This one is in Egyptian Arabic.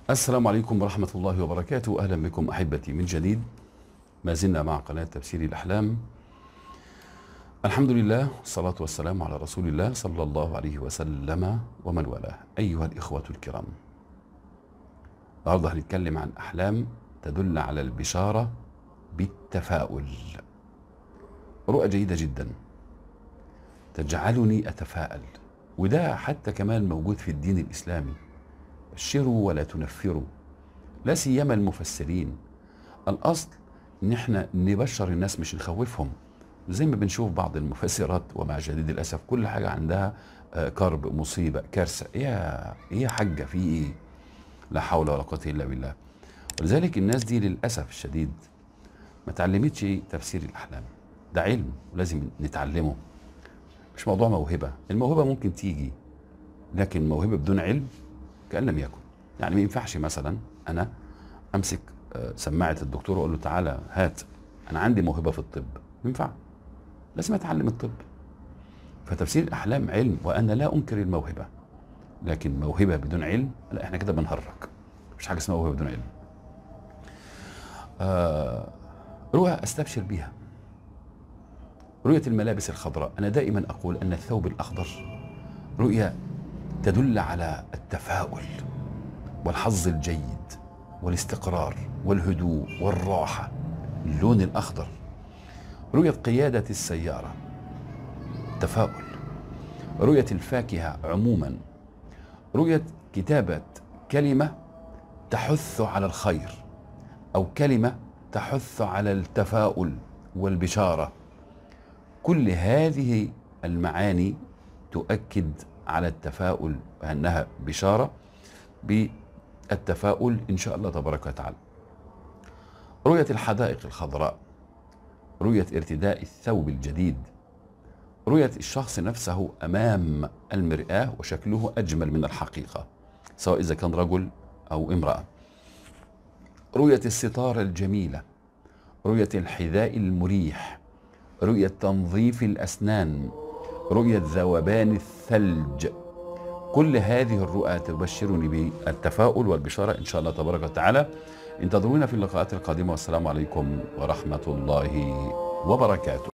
السلام عليكم ورحمة الله وبركاته أهلا بكم أحبتي من جديد ما زلنا مع قناة تفسير الأحلام الحمد لله والصلاة والسلام على رسول الله صلى الله عليه وسلم ومن والاه أيها الإخوة الكرام النهارده هنتكلم عن أحلام تدل على البشارة بالتفاؤل رؤى جيدة جدا تجعلني أتفائل وده حتى كمان موجود في الدين الإسلامي بشروا ولا تنفروا لا سيما المفسرين الاصل ان احنا نبشر الناس مش نخوفهم زي ما بنشوف بعض المفسرات ومع شديد الاسف كل حاجه عندها آه، كرب مصيبه كارثه يا ايه يا حاجه في ايه لا حول ولا قوه الا بالله ولذلك الناس دي للاسف الشديد ما تعلمتش تفسير الاحلام ده علم ولازم نتعلمه مش موضوع موهبه الموهبه ممكن تيجي لكن موهبه بدون علم كان لم يكن يعني ما ينفعش مثلا انا امسك آه، سماعه الدكتور واقول له تعالى هات انا عندي موهبه في الطب ينفع لازم اتعلم الطب فتفسير الاحلام علم وانا لا انكر الموهبه لكن موهبه بدون علم لا احنا كده بنهرج مش حاجه اسمها موهبه بدون علم آه رؤى استبشر بها رؤيه الملابس الخضراء انا دائما اقول ان الثوب الاخضر رؤيا تدل على التفاؤل والحظ الجيد والاستقرار والهدوء والراحة اللون الأخضر رؤية قيادة السيارة تفاؤل رؤية الفاكهة عموما رؤية كتابة كلمة تحث على الخير أو كلمة تحث على التفاؤل والبشارة كل هذه المعاني تؤكد على التفاؤل وأنها بشارة بالتفاؤل إن شاء الله تبارك وتعالى رؤية الحدائق الخضراء رؤية ارتداء الثوب الجديد رؤية الشخص نفسه أمام المرآة وشكله أجمل من الحقيقة سواء إذا كان رجل أو امرأة رؤية الستارة الجميلة رؤية الحذاء المريح رؤية تنظيف الأسنان رؤية ذوبان الثلج كل هذه الرؤى تبشرني بالتفاؤل والبشارة إن شاء الله تبارك وتعالى انتظرونا في اللقاءات القادمة والسلام عليكم ورحمة الله وبركاته